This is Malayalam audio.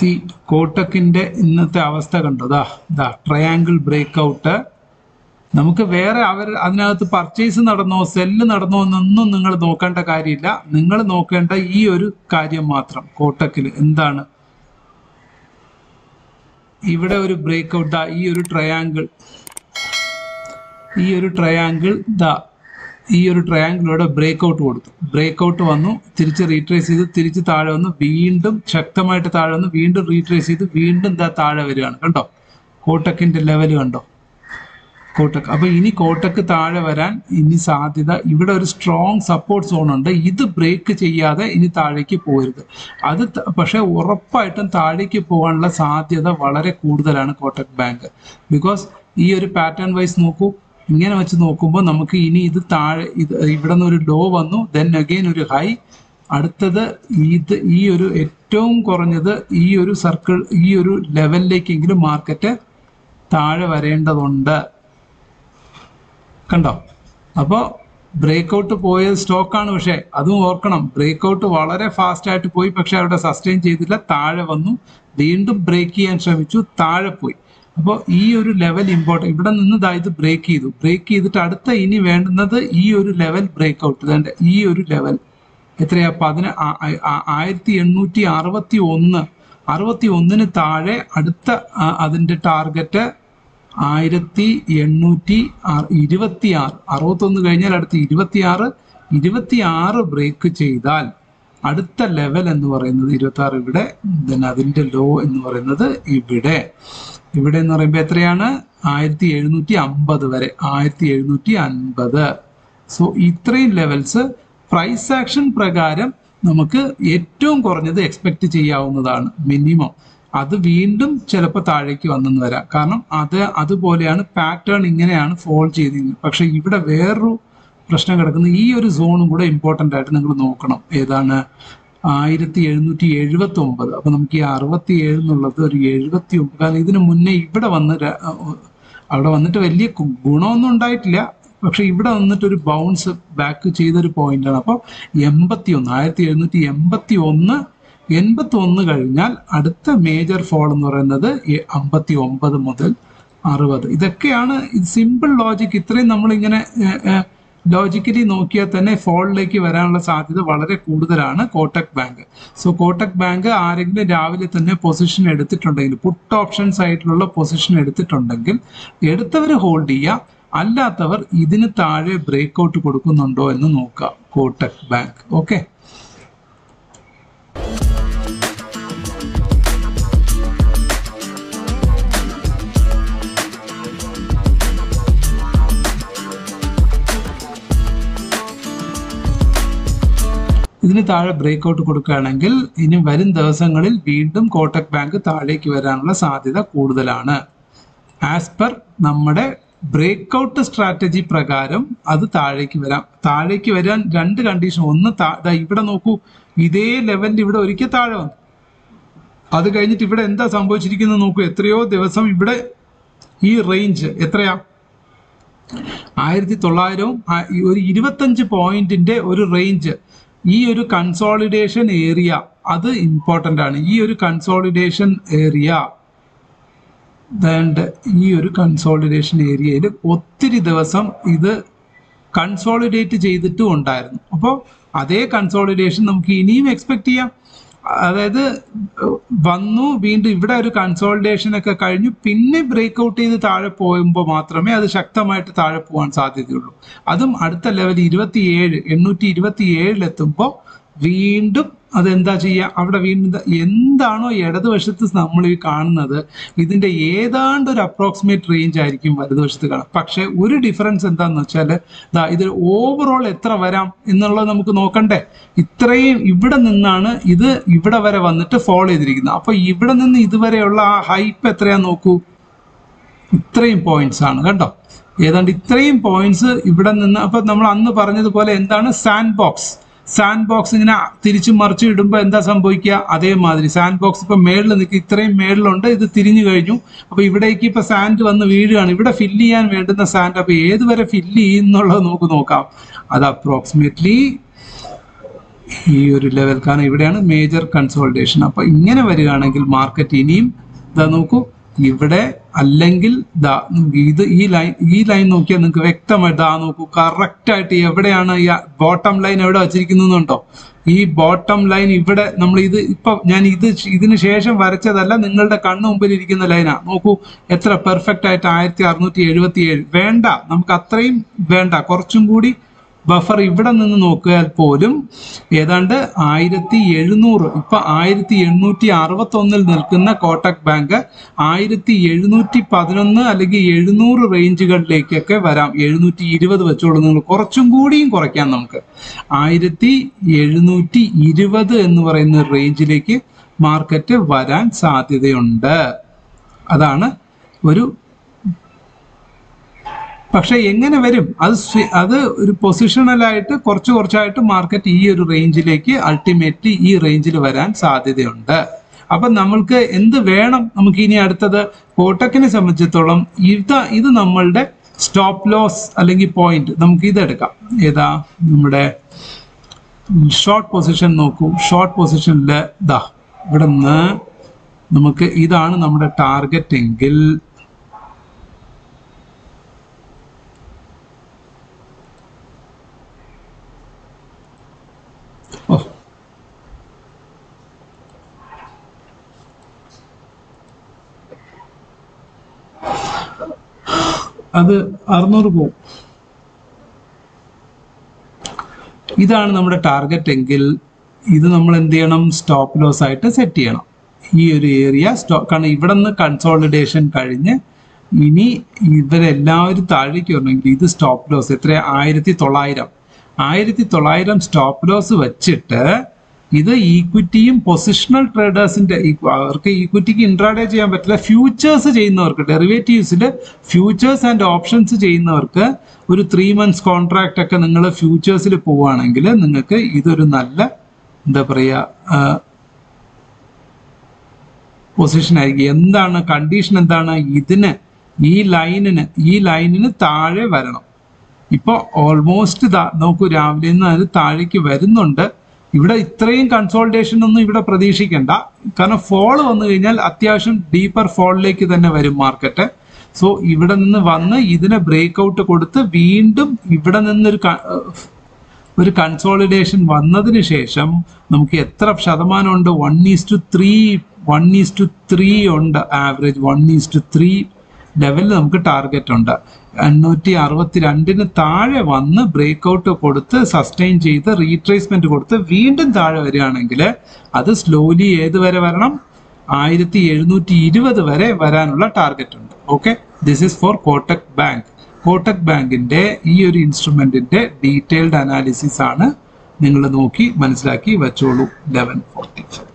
സി കോട്ടക്കിന്റെ ഇന്നത്തെ അവസ്ഥ കണ്ടോ ദാ ദാ ട്രയാങ്കിൾ ബ്രേക്ക് ഔട്ട് നമുക്ക് വേറെ അവർ അതിനകത്ത് പർച്ചേസ് നടന്നോ സെല്ല് നടന്നോ എന്നൊന്നും നിങ്ങൾ നോക്കേണ്ട കാര്യമില്ല നിങ്ങൾ നോക്കേണ്ട ഈ ഒരു കാര്യം മാത്രം കോട്ടക്കിൽ എന്താണ് ഇവിടെ ഒരു ബ്രേക്ക് ഔട്ട് ദാ ഈ ഒരു ട്രയാങ്കിൾ ഈ ഒരു ട്രയാങ്കിൾ ദാ ഈ ഒരു ട്രയാങ്കിളിലൂടെ ബ്രേക്ക് ഔട്ട് കൊടുത്തു ബ്രേക്ക് ഔട്ട് വന്നു തിരിച്ച് റീട്രേസ് ചെയ്ത് തിരിച്ച് താഴെ വന്നു വീണ്ടും ശക്തമായിട്ട് താഴെ വന്നു വീണ്ടും റീട്രേസ് ചെയ്ത് വീണ്ടും ദാ താഴെ വരികയാണ് കണ്ടോ കോട്ടക്കിന്റെ ലെവൽ കണ്ടോ കോട്ടക്ക് അപ്പൊ ഇനി കോട്ടക്ക് താഴെ വരാൻ ഇനി സാധ്യത ഇവിടെ ഒരു സ്ട്രോങ് സപ്പോർട്ട് സോൺ ഉണ്ട് ഇത് ബ്രേക്ക് ചെയ്യാതെ ഇനി താഴേക്ക് പോരുത് അത് ത- പക്ഷെ ഉറപ്പായിട്ടും താഴേക്ക് പോകാനുള്ള സാധ്യത വളരെ കൂടുതലാണ് കോട്ടക് ബാങ്ക് ബിക്കോസ് ഈ ഒരു പാറ്റേൺ വൈസ് നോക്കൂ ഇങ്ങനെ വെച്ച് നോക്കുമ്പോൾ നമുക്ക് ഇനി ഇത് താഴെ ഇത് ഇവിടെ നിന്ന് ഒരു ലോ വന്നു ദെൻ അഗെയിൻ ഒരു ഹൈ അടുത്തത് ഇത് ഈ ഒരു ഏറ്റവും കുറഞ്ഞത് ഈ ഒരു സർക്കിൾ ഈ ഒരു ലെവലിലേക്കെങ്കിലും മാർക്കറ്റ് താഴെ വരേണ്ടതുണ്ട് കണ്ടോ അപ്പോൾ ബ്രേക്ക് ഔട്ട് പോയ സ്റ്റോക്കാണ് പക്ഷേ അതും ഓർക്കണം ബ്രേക്ക് ഔട്ട് വളരെ ഫാസ്റ്റ് ആയിട്ട് പോയി പക്ഷെ അവിടെ സസ്റ്റെയിൻ ചെയ്തില്ല താഴെ വന്നു വീണ്ടും ബ്രേക്ക് ചെയ്യാൻ ശ്രമിച്ചു താഴെ പോയി അപ്പോൾ ഈ ഒരു ലെവൽ ഇമ്പോർട്ടൻ്റ് ഇവിടെ നിന്ന് ദാ ഇത് ബ്രേക്ക് ചെയ്തു ബ്രേക്ക് ചെയ്തിട്ട് അടുത്ത ഇനി വേണ്ടുന്നത് ഈ ഒരു ലെവൽ ബ്രേക്ക് ഔട്ട് ഇതാണ്ട് ഈ ഒരു ലെവൽ എത്രയാ പതിന ആ- ആ- ആ- ആയിരത്തി എണ്ണൂറ്റി അറുപത്തി ഒന്ന് അറുപത്തി ഒന്നിന് താഴെ അടുത്ത ആ, അതിന്റെ ടാർഗറ്റ് ആയിരത്തി എണ്ണൂറ്റി ഇരുപത്തി ആറ് അറുപത്തൊന്ന് കഴിഞ്ഞാൽ അടുത്ത് ഇരുപത്തി ആറ് ഇരുപത്തി ആറ് ബ്രേക്ക് ചെയ്താൽ അടുത്ത ലെവൽ എന്ന് പറയുന്നത് ഇരുപത്തി ആറ് ഇവിടെ then അതിന്റെ ലോ എന്ന് പറയുന്നത് ഇവിടെ ഇവിടെ എന്ന് പറയുമ്പോൾ എത്രയാണ് ആയിരത്തി എഴുന്നൂറ്റി അമ്പത് വരെ ആയിരത്തി എഴുന്നൂറ്റി അൻപത് സോ ഇത്രയും ലെവൽസ് പ്രൈസ് ആക്ഷൻ പ്രകാരം നമുക്ക് ഏറ്റവും കുറഞ്ഞത് എക്സ്പെക്ട് ചെയ്യാവുന്നതാണ് മിനിമം അത് വീണ്ടും ചിലപ്പോൾ താഴേക്ക് വന്നെന്ന് വരാം കാരണം അത് അതുപോലെയാണ് പാറ്റേൺ ഇങ്ങനെയാണ് ഫോൾ ചെയ്തിരുന്നത് പക്ഷെ ഇവിടെ വേറൊരു പ്രശ്നം കിടക്കുന്നത് ഈ ഒരു സോണും കൂടെ ഇമ്പോർട്ടൻ്റ് ആയിട്ട് നിങ്ങൾ നോക്കണം ഏതാണ് ആയിരത്തി എഴുന്നൂറ്റി എഴുപത്തി ഒമ്പത് അപ്പൊ നമുക്ക് ഈ അറുപത്തി ഏഴ് എന്നുള്ളത് ഒരു എഴുപത്തി ഒമ്പത് കാരണം ഇതിന് മുന്നേ ഇവിടെ വന്ന് ര- അവിടെ വന്നിട്ട് വലിയ ഗു- ഗുണമൊന്നും ഉണ്ടായിട്ടില്ല പക്ഷെ ഇവിടെ വന്നിട്ട് ഒരു ബൗൺസ് ബാക്ക് ചെയ്തൊരു പോയിന്റ് ആണ് അപ്പോൾ എൺപത്തി ഒന്ന് ആയിരത്തി എഴുന്നൂറ്റി എൺപത്തി ഒന്ന് എൺപത്തി ഒന്ന് കഴിഞ്ഞാൽ അടുത്ത മേജർ ഫോൾ എന്ന് പറയുന്നത് അമ്പത്തി ഒമ്പത് മുതൽ അറുപത് ഇതൊക്കെയാണ് സിമ്പിൾ ലോജിക് ഇത്രയും നമ്മളിങ്ങനെ ലോജിക്കലി നോക്കിയാൽ തന്നെ ഫോളിലേക്ക് വരാനുള്ള സാധ്യത വളരെ കൂടുതലാണ് Kotak bank so Kotak bank ആരെങ്കിലും രാവിലെ തന്നെ പൊസിഷൻ എടുത്തിട്ടുണ്ടെങ്കിൽ പുട്ട് ഓപ്ഷൻസ് ആയിട്ടുള്ള പൊസിഷൻ എടുത്തിട്ടുണ്ടെങ്കിൽ എടുത്തവർ ഹോൾഡ് ചെയ്യുക അല്ലാത്തവർ ഇതിന് താഴെ ബ്രേക്ക് ഔട്ട് കൊടുക്കുന്നുണ്ടോ എന്ന് നോക്കുക കോട്ടക് ബാങ്ക് ഓക്കെ ഇതിന് താഴെ ബ്രേക്ക് ഔട്ട് കൊടുക്കുകയാണെങ്കിൽ ഇനി വരും ദിവസങ്ങളിൽ വീണ്ടും കോട്ടക് ബാങ്ക് താഴേക്ക് വരാനുള്ള സാധ്യത കൂടുതലാണ് ആസ് പെർ നമ്മുടെ ബ്രേക്ക് ഔട്ട് സ്ട്രാറ്റജി പ്രകാരം അത് താഴേക്ക് വരാം താഴേക്ക് വരാൻ രണ്ട് കണ്ടീഷൻ ഒന്ന് താ- ദാ ഇവിടെ നോക്കൂ ഇതേ ലെവലിൽ ഇവിടെ ഒരിക്കൽ താഴെ വന്നു അത് കഴിഞ്ഞിട്ട് ഇവിടെ എന്താ സംഭവിച്ചിരിക്കുന്നത് നോക്കൂ എത്രയോ ദിവസം ഇവിടെ ഈ റേഞ്ച് എത്രയാ ആയിരത്തി തൊള്ളായിരവും ആ- ഈ ഒരു ഇരുപത്തഞ്ച് പോയിന്റിന്റെ ഒരു റേഞ്ച് ഈ ഒരു കൺസോളിഡേഷൻ ഏരിയ അത് ഇമ്പോർട്ടന്റ് ആണ് ഈ ഒരു കൺസോളിഡേഷൻ ഏരിയ ദാണ്ട് ഈ ഒരു കൺസോളിഡേഷൻ ഏരിയയിൽ ഒത്തിരി ദിവസം ഇത് കൺസോളിഡേറ്റ് ചെയ്തിട്ടും ഉണ്ടായിരുന്നു അപ്പോൾ അതേ കൺസോളിഡേഷൻ നമുക്ക് ഇനിയും എക്സ്പെക്ട് ചെയ്യാം അതായത് ഏഹ്, വന്നു വീണ്ടും ഇവിടെ ഒരു കൺസോളിഡേഷൻ ഒക്കെ കഴിഞ്ഞു പിന്നെ ബ്രേക്ക് ഔട്ട് ചെയ്ത് താഴെ പോകുമ്പോൾ മാത്രമേ അത് ശക്തമായിട്ട് താഴെ പോകാൻ സാധ്യതയുള്ളൂ അതും അടുത്ത ലെവൽ ഇരുപത്തിയേഴ് എണ്ണൂറ്റി ഇരുപത്തി ഏഴിലെത്തുമ്പോൾ വീണ്ടും അതെന്താ ചെയ്യുക അവിടെ വീണ്ടും ദാ എന്താണോ ഇടതുവശത്ത് നമ്മൾ ഈ കാണുന്നത് ഇതിന്റെ ഏതാണ്ട് ഒരു അപ്രോക്സിമേറ്റ് റേഞ്ച് ആയിരിക്കും വലതുവശത്ത് കാണാം പക്ഷെ ഒരു ഡിഫറൻസ് എന്താന്ന് വെച്ചാൽ ദാ ഇത് ഓവറോൾ എത്ര വരാം എന്നുള്ളത് നമുക്ക് നോക്കണ്ടേ ഇത്രയും ഇവിടെ നിന്നാണ് ഇത് ഇവിടെ വരെ വന്നിട്ട് ഫോളോ ചെയ്തിരിക്കുന്നത് അപ്പൊ ഇവിടെ നിന്ന് ഇതുവരെയുള്ള ആ ഹൈപ്പ് എത്രയാ നോക്കൂ ഇത്രയും പോയിന്റ്സ് ആണ് കണ്ടോ ഏതാണ്ട് ഇത്രയും പോയിന്റ്സ് ഇവിടെ നിന്ന് അപ്പൊ നമ്മൾ അന്ന് പറഞ്ഞതുപോലെ എന്താണ് സാൻഡ് ബോക്സ് സാൻഡ് ബോക്സ് ഇങ്ങനെ തിരിച്ചു മറിച്ച് ഇടുമ്പോൾ എന്താ സംഭവിക്കുക അതേമാതിരി സാൻഡ് ബോക്സ് ഇപ്പൊ മേളിൽ നിൽക്കുക ഇത്രയും മേളിലുണ്ട് ഇത് തിരിഞ്ഞു കഴിഞ്ഞു അപ്പൊ ഇവിടേക്ക് ഇപ്പൊ സാൻഡ് വന്ന് വീഴുകയാണ് ഇവിടെ ഫില്ല് ചെയ്യാൻ വേണ്ടുന്ന സാൻഡ് അപ്പൊ ഏതുവരെ ഫില്ല് ചെയ്യുന്നുള്ളത് നമുക്ക് നോക്കാം അത് അപ്രോക്സിമേറ്റ്ലി ഈ ഒരു ലെവൽ കാരണം ഇവിടെയാണ് മേജർ കൺസോൾട്ടേഷൻ അപ്പൊ ഇങ്ങനെ വരികയാണെങ്കിൽ മാർക്കറ്റ് ഇനിയും ഇതാ നോക്കൂ ഇവിടെ അല്ലെങ്കിൽ ദാ ഇത് ഈ ലൈൻ ഈ ലൈൻ നോക്കിയാൽ നിങ്ങൾക്ക് വ്യക്തമായിട്ട് ദാ നോക്കൂ കറക്റ്റ് ആയിട്ട് എവിടെയാണ് ഈ ബോട്ടം ലൈൻ എവിടെ വച്ചിരിക്കുന്നുണ്ടോ ഈ ബോട്ടം ലൈൻ ഇവിടെ നമ്മൾ ഇത് ഇപ്പൊ ഞാൻ ഇത് ഇതിന് ശേഷം വരച്ചതല്ല നിങ്ങളുടെ കണ്ണു മുമ്പിൽ ഇരിക്കുന്ന ലൈനാ നോക്കൂ എത്ര പെർഫെക്റ്റ് ആയിട്ട് ആയിരത്തി അറുന്നൂറ്റി എഴുപത്തി ഏഴ് വേണ്ട നമുക്ക് അത്രയും വേണ്ട കുറച്ചും കൂടി ബഫർ ഇവിടെ നിന്ന് നോക്കിയാൽ പോലും ഏതാണ്ട് ആയിരത്തി എഴുന്നൂറ് ഇപ്പൊ ആയിരത്തി എണ്ണൂറ്റി അറുപത്തി ഒന്നിൽ നിൽക്കുന്ന കോട്ടക് ബാങ്ക് ആയിരത്തി എഴുന്നൂറ്റി പതിനൊന്ന് അല്ലെങ്കിൽ എഴുന്നൂറ് റേഞ്ചുകളിലേക്കൊക്കെ വരാം എഴുന്നൂറ്റി ഇരുപത് വെച്ചോളൂ നിങ്ങൾ കുറച്ചും കൂടിയും കുറയ്ക്കാം നമുക്ക് ആയിരത്തി എഴുന്നൂറ്റി ഇരുപത് എന്ന് പറയുന്ന റേഞ്ചിലേക്ക് മാർക്കറ്റ് വരാൻ സാധ്യതയുണ്ട് അതാണ് ഒരു പക്ഷെ എങ്ങനെ വരും അത് സ്വി- അത് ഒരു പൊസിഷണലായിട്ട് കുറച്ച് കുറച്ചായിട്ട് മാർക്കറ്റ് ഈ ഒരു റേഞ്ചിലേക്ക് അൾട്ടിമേറ്റ്ലി ഈ റേഞ്ചിൽ വരാൻ സാധ്യതയുണ്ട് അപ്പൊ നമ്മൾക്ക് എന്ത് വേണം നമുക്ക് ഇനി അടുത്തത് കോട്ടക്കിനെ സംബന്ധിച്ചിടത്തോളം ഇത് ഇത് നമ്മളുടെ സ്റ്റോപ്പ് ലോസ് അല്ലെങ്കിൽ പോയിന്റ് നമുക്ക് ഇതെടുക്കാം ഏതാ നമ്മുടെ ഷോർട്ട് പൊസിഷൻ നോക്കൂ ഷോർട്ട് പൊസിഷനിൽ ദാ ഇവിടെ നിന്ന് നമുക്ക് ഇതാണ് നമ്മുടെ ടാർഗറ്റ് എങ്കിൽ ഓ അത് അറുന്നൂറ് പോവും ഇതാണ് നമ്മുടെ ടാർഗറ്റ് എങ്കിൽ ഇത് നമ്മൾ എന്ത് ചെയ്യണം സ്റ്റോപ്പ് ലോസ് ആയിട്ട് സെറ്റ് ചെയ്യണം ഈ ഒരു ഏരിയ സ്റ്റോ കാരണം ഇവിടെ നിന്ന് കൺസോളിഡേഷൻ കഴിഞ്ഞ് ഇനി ഇവരെല്ലാവരും താഴേക്ക് വരണമെങ്കിൽ ഇത് സ്റ്റോപ്പ് ലോസ് എത്ര ആയിരത്തി തൊള്ളായിരം ആയിരത്തി തൊള്ളായിരം സ്റ്റോപ്പ് ലോസ് വെച്ചിട്ട് ഇത് ഈക്വിറ്റിയും പൊസിഷണൽ ട്രേഡേഴ്സിന്റെ അവർക്ക് ഈക്വിറ്റിക്ക് ഇൻട്രാഡേ ചെയ്യാൻ പറ്റില്ല ഫ്യൂച്ചേഴ്സ് ചെയ്യുന്നവർക്ക് ഡെറിവേറ്റീവ്സിൽ ഫ്യൂച്ചേഴ്സ് ആൻഡ് ഓപ്ഷൻസ് ചെയ്യുന്നവർക്ക് ഒരു ത്രീ മന്ത്സ് കോൺട്രാക്ട് ഒക്കെ നിങ്ങൾ ഫ്യൂച്ചേഴ്സിൽ പോവുകയാണെങ്കിൽ നിങ്ങൾക്ക് ഇതൊരു നല്ല എന്താ പറയുക പൊസിഷൻ ആയിരിക്കും എന്താണ് കണ്ടീഷൻ എന്താണ് ഇതിന് ഈ ലൈനിന് ഈ ലൈനിന് താഴെ വരണം ഇപ്പൊ ഓൾമോസ്റ്റ് നോക്കൂ രാവിലെ നിന്ന് അത് താഴേക്ക് വരുന്നുണ്ട് ഇവിടെ ഇത്രയും കൺസോൾട്ടേഷൻ ഒന്നും ഇവിടെ പ്രതീക്ഷിക്കണ്ട കാരണം ഫോൾ വന്നു കഴിഞ്ഞാൽ അത്യാവശ്യം ഡീപ്പർ ഫോളിലേക്ക് തന്നെ വരും മാർക്കറ്റ് സോ ഇവിടെ നിന്ന് വന്ന് ഇതിനെ ബ്രേക്ക് ഔട്ട് കൊടുത്ത് വീണ്ടും ഇവിടെ നിന്നൊരു ക- ഒരു കൺസോളിഡേഷൻ വന്നതിന് ശേഷം നമുക്ക് എത്ര ശതമാനം ഉണ്ട് one is two three one is two three ഉണ്ട് average one is two three ലെവലിൽ നമുക്ക് ടാർഗറ്റ് ഉണ്ട് എണ്ണൂറ്റി അറുപത്തി രണ്ടിന് താഴെ വന്ന് ബ്രേക്ക് ഔട്ട് കൊടുത്ത് സസ്റ്റെയിൻ ചെയ്ത് റീട്രേസ്മെന്റ് കൊടുത്ത് വീണ്ടും താഴെ വരികയാണെങ്കിൽ അത് സ്ലോലി ഏത് വരെ വരണം ആയിരത്തി എഴുന്നൂറ്റി ഇരുപത് വരെ വരാനുള്ള ടാർഗറ്റ് ഉണ്ട് okay this is for Kotak bank Kotak ബാങ്കിന്റെ ഈ ഒരു ഇൻസ്ട്രുമെന്റിന്റെ ഡീറ്റെയിൽഡ് അനാലിസിസ് ആണ് നിങ്ങൾ നോക്കി മനസ്സിലാക്കി വെച്ചോളൂ ലെവൻ ഫോർട്ടി